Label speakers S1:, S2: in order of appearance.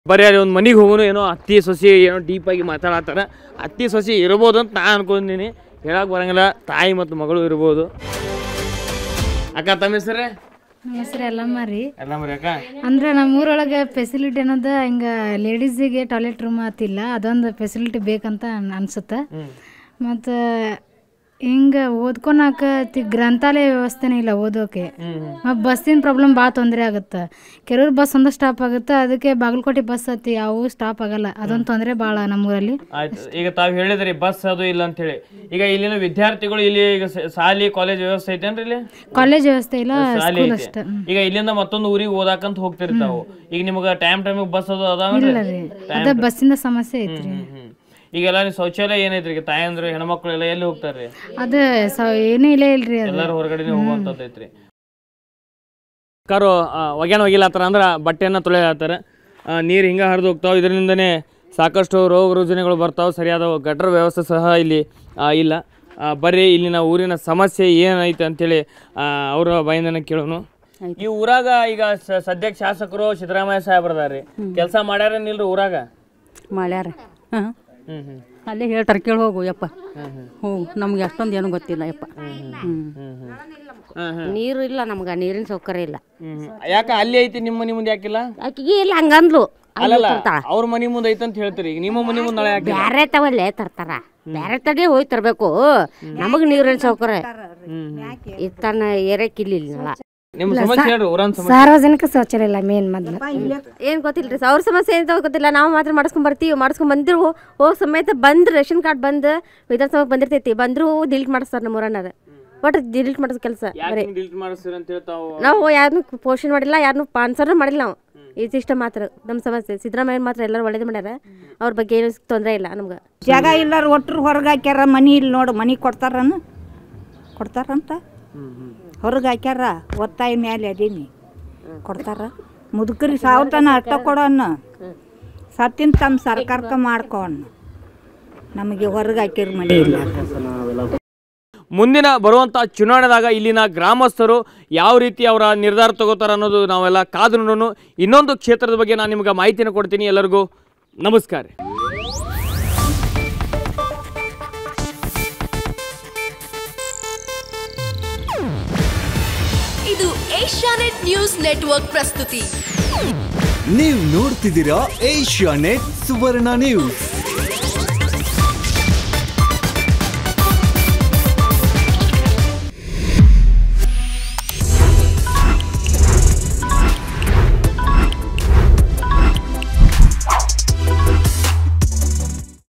S1: ಬರೀ ಅಲ್ಲಿ ಒಂದು ಮನೆಗೆ ಹೋಗೋನು ಏನೋ ಅತ್ತಿ ಸೊಸಿ ಏನೋ ಡೀಪಾಗಿ ಮಾತಾಡತ್ತಾರ ಅತ್ತಿ ಸೊಸಿ ಇರ್ಬೋದು ಅಂತ ನಾ ಅನ್ಕೊಂಡಿನಿ ಹೇಳಕ್ಕೆ ಬರಂಗಿಲ್ಲ ತಾಯಿ ಮತ್ತು ಮಗಳು ಇರ್ಬೋದು ಅಕ್ಕ ತಮ್ಮ ಹೆಸರೇ
S2: ನಮ್ಮ ಹೆಸರು ಎಲ್ಲಮ್ಮ ರೀ
S1: ಎಲ್ಲ ಮರಿ ಅಕ್ಕ
S2: ಅಂದ್ರೆ ನಮ್ಮ ಊರೊಳಗೆ ಫೆಸಿಲಿಟಿ ಅನ್ನೋದು ಹಿಂಗೆ ಲೇಡೀಸಿಗೆ ಟಾಯ್ಲೆಟ್ ರೂಮ್ ಆತಿಲ್ಲ ಅದೊಂದು ಫೆಸಿಲಿಟಿ ಬೇಕಂತ ಅನ್- ಅನ್ಸುತ್ತೆ ಮತ್ತು ಹಿಂಗೆ ಓದ್ಕೊಳಕ ತಿ ಗ್ರಂಥಾಲಯ ವ್ಯವಸ್ಥೆನೇ ಇಲ್ಲ ಓದೋಕೆ ಮತ್ತು ಬಸ್ಸಿನ ಪ್ರಾಬ್ಲಮ್ ಭಾಳ ತೊಂದರೆ ಆಗುತ್ತೆ ಕೆಲವ್ರು ಬಸ್ ಒಂದು ಸ್ಟಾಪ್ ಆಗುತ್ತೆ ಅದಕ್ಕೆ ಬಾಗಲಕೋಟೆ ಬಸ್ ಹತ್ತಿ ಯಾವ ಸ್ಟಾಪ್ ಆಗಲ್ಲ ಅದೊಂದು ತೊಂದರೆ ಭಾಳ ನಮ್ಮೂರಲ್ಲಿ
S1: ಆಯ್ತು ಈಗ ತಾವು ಹೇಳಿದ್ರಿ ಬಸ್ ಅದು ಇಲ್ಲ ಅಂತ ಹೇಳಿ ಈಗ ಇಲ್ಲಿನ ವಿದ್ಯಾರ್ಥಿಗಳು ಇಲ್ಲಿ ಈಗ ಸ- ಶಾಲಿ ಕಾಲೇಜ್ ವ್ಯವಸ್ಥೆ ಐತೇನ್ರಿ ಇಲ್ಲಿ
S2: ಕಾಲೇಜ್ ವ್ಯವಸ್ಥೆ ಇಲ್ಲ
S1: ಶಾಲೆ
S2: ಸ್ಕೂಲ್
S1: ಐತಿ
S2: ಅಷ್ಟೇ
S1: ಈಗ ಇಲ್ಲಿಂದ ಮತ್ತೊಂದು ಊರಿಗೆ ಓದಾಕಂತ ಹೋಗ್ತಿರ್ತಾವು ಈಗ ನಿಮ್ಗೆ ಟೈಮ್ ಟೈಮಿಗೆ ಬಸ್ ಅದು ಅದಾವೇನ್ರಿ
S2: ಇಲ್ಲ ರೀ ಅದ ಬಸ್ಸಿಂದ ಸಮಸ್ಯೆ ಐತ್ರಿ
S1: ಹ್ಮ್ ಹ್ಮ್ ಈಗೆಲ್ಲ ನೀವು ಶೌಚಾಲಯ ಏನೈತ್ರಿ ಈಗ ತಾಯಂದ್ರು ಹೆಣ್ಮಕ್ಳು ಎಲ್ಲ ಎಲ್ಲಿ ಹೋಗ್ತಾರ್ರಿ
S2: ಅದು ಸ ಏನೂ ಇಲ್ಲ ಇಲ್ರಿ ಅದು
S1: ಎಲ್ಲರೂ ಹೊರಗಡೆನೆ ಹೋಗುವಂಥದ್ದು ಐತ್ರಿ ಕಾರು ಒಗ್ಯಾನ ಒಗಿಲಾತ್ತಾರ ಅಂದ್ರೆ ಬಟ್ಟೆಯನ್ನು ತೊಳೆಯತ್ತಾರ ನೀರು ಹಿಂಗೆ ಹರಿದು ಹೋಗ್ತಾವೆ ಇದರಿಂದನೇ ಸಾಕಷ್ಟು ರೋಗ ರುಜಿನಗಳು ಬರ್ತಾವೆ ಸರಿಯಾದ ಗಟರ್ ವ್ಯವಸ್ಥೆ ಸಹ ಇಲ್ಲಿ ಆ, ಇಲ್ಲ ಆ, ಬರ್ರಿ ಇಲ್ಲಿನ ಊರಿನ ಸಮಸ್ಯೆ ಏನೈತೆ ಅಂತೇಳಿ ಆ, ಅವರ ಬಾಯಿಂದನೇ ಕೇಳೋನು ಈ ಊರಾಗ ಈಗ ಸ- ಸದ್ಯಕ್ಕೆ ಶಾಸಕರು ಸಿದ್ದರಾಮಯ್ಯ ಸಾಹೇಬ್ರದಾರ್ರಿ ಕೆಲಸ ಮಾಡ್ಯಾರೇನಿಲ್ರಿ ಊರಾಗ
S3: ಮಾಡ್ಯಾರ ಹಾಂ
S1: ಹ್ಞೂ ಹ್ಞೂ
S3: ಅಲ್ಲೇ ಹೇಳ್ತಾರೆ ಕೇಳಿ ಹೋಗು ಯಪ್ಪ
S1: ಹ್ಞೂ ಹ್ಞೂ
S3: ಹ್ಞೂ ನಮ್ಗೆ ಅಷ್ಟೊಂದು ಏನೂ ಗೊತ್ತಿಲ್ಲ ಯಪ್ಪ ಹ್ಞೂ
S1: ಹ್ಞೂ ಹ್ಞೂ ಹಾಂ ಹಾಂ
S4: ನೀರು ಇಲ್ಲ ನಮ್ಗೆ ನೀರಿನ ಸೌಕರ್ಯ ಇಲ್ಲ
S1: ಹ್ಮ್ ಯಾಕೆ ಅಲ್ಲಿ ಐತಿ ನಿಮ್ಮ ಮನೆ ಮುಂದೆ ಯಾಕಿಲ್ಲ
S4: ಆಕಿಗೆ ಇಲ್ಲ ಹಂಗಂದ್ಲು
S1: ಅಲ್ಲಲ್ಲ ಅವ್ರ ಮನೆ ಮುಂದೆ ಐತೆ ಅಂತ ಹೇಳ್ತೀರಿ ಈಗ ನಿಮ್ಮ ಮನೆ ಮುಂದೆ ನಾಳೆ ಯಾಕೆ
S4: ಬ್ಯಾರೆ ತವಲ್ಲೇ ತರ್ತಾರ ಬ್ಯಾರೆ ತಗೆ ಹೋಗಿ ತರಬೇಕು ನಮಗ್ ನೀರಿನ ಸೌಕರ್ಯ ಇತ್ತಾನ ಏರಕ್ಕಿಲ್ಲ ನಳ
S1: ನಿಮ್ಮ ಸಮಸ್ಯೆ ಹೇಳ್ರಿ ಊರನ್ ಸಮಸ್ಯೆ
S2: ಸಾರ್ವಜನಿಕ ಶೌಚಾಲಯ ಇಲ್ಲ ಮೇನ್ ಮೊದಲು
S5: ಏನ್ ಗೊತ್ತಿಲ್ರಿ ಅವ್ರ ಸಮಸ್ಯೆ ಏನು ಗೊತ್ತಿಲ್ಲ ನಾವು ಮಾತ್ರ ಮಾಡಿಸ್ಕೊಂಡ್ ಬರ್ತೀವಿ ಮಾಡಿಸ್ಕೊಂಡ್ ಬಂದಿರು ಹೋಗ್ ಸಮೇತ ಬಂದ್ ರೇಷನ್ ಕಾರ್ಡ್ ಬಂದ್ ವಿಧಾನಸಭೆ ಬಂದಿರ್ತೈತಿ ಬಂದ್ರು ಡಿಲೀಟ್ ಮಾಡಿಸ್ತಾರ ನಮ್ಮ ಊರನ್ನಾರ ಒಟ್ಟು ಡಿಲೀಟ್ ಮಾಡಿಸ್ ಕೆಲಸ
S1: ಯಾಕೆ ಡಿಲೀಟ್ ಮಾಡಿಸ್ತೀರ ಅಂತ ಹೇಳ್ತಾವ
S5: ನಾವು ಯಾರನ್ನೂ ಪೋಷಣೆ ಮಾಡಿಲ್ಲ ಯಾರನ್ನೂ ಪಾನ್ಸರ್ನು ಮಾಡಿಲ್ಲ ನಾವು ಇದಿಷ್ಟ ಮಾತ್ರ ನಮ್ಮ ಸಮಸ್ಯೆ ಸಿದ್ದರಾಮಯ್ಯ ಮಾತ್ರ ಎಲ್ಲರೂ ಒಳ್ಳೇದು ಮಾಡ್ಯಾರ ಅವ್ರ ಬಗ್ಗೆ ಏನು ತೊಂದರೆ ಇಲ್ಲ ನಮ್ಗೆ
S6: ಜಾಗ ಇಲ್ಲಾರ ಒಟ್ರು ಹೊರಗೆ ಹಾಕ್ಯಾರ ಮನಿ ಇಲ್ಲಿ ನೋಡು ಮನಿ ಕೊಡ್ತಾರನ ಕೊಡ್ತಾರಂತ ಹೊರಗೆ ಹಾಕ್ಯಾರ ಒತ್ತಾಯ ಮ್ಯಾಲೆ ಅದೀನಿ ಕೊಡ್ತಾರ ಮುದುಕರಿ ಸಾವತನ ಅಟ್ಟ ಕೊಡೋಣ ಸತ್ತಿನ ತಮ್ಮ ಸರ್ಕಾರಕ್ಕೆ ಮಾಡ್ಕೋಣ ನಮಗೆ ಹೊರಗೆ ಹಾಕಿರ ಮನಿ ಇಲ್ಲ
S1: ಮುಂದಿನ ಬರುವಂಥ ಚುನಾವಣೆದಾಗ ಇಲ್ಲಿನ ಗ್ರಾಮಸ್ಥರು ಯಾವ ರೀತಿ ಅವರ ನಿರ್ಧಾರ ತಗೋತಾರ ಅನ್ನೋದು ನಾವೆಲ್ಲ ಕಾದು ನೋಡೋಣ ಇನ್ನೊಂದು ಕ್ಷೇತ್ರದ ಬಗ್ಗೆ ನಾನು ನಿಮ್ಗೆ ಮಾಹಿತಿನ ಕೊಡ್ತೀನಿ ಎಲ್ಲರಿಗೂ ನಮಸ್ಕಾರ
S7: ಇದು ಏಷ್ಯಾನೆಟ್ ನ್ಯೂಸ್ ನೆಟ್ವರ್ಕ್ ಪ್ರಸ್ತುತಿ
S8: ನೀವು ನೋಡ್ತಿದ್ದೀರಾ ಏಷ್ಯಾ ನೆಟ್ ಸುವರ್ಣ ನ್ಯೂಸ್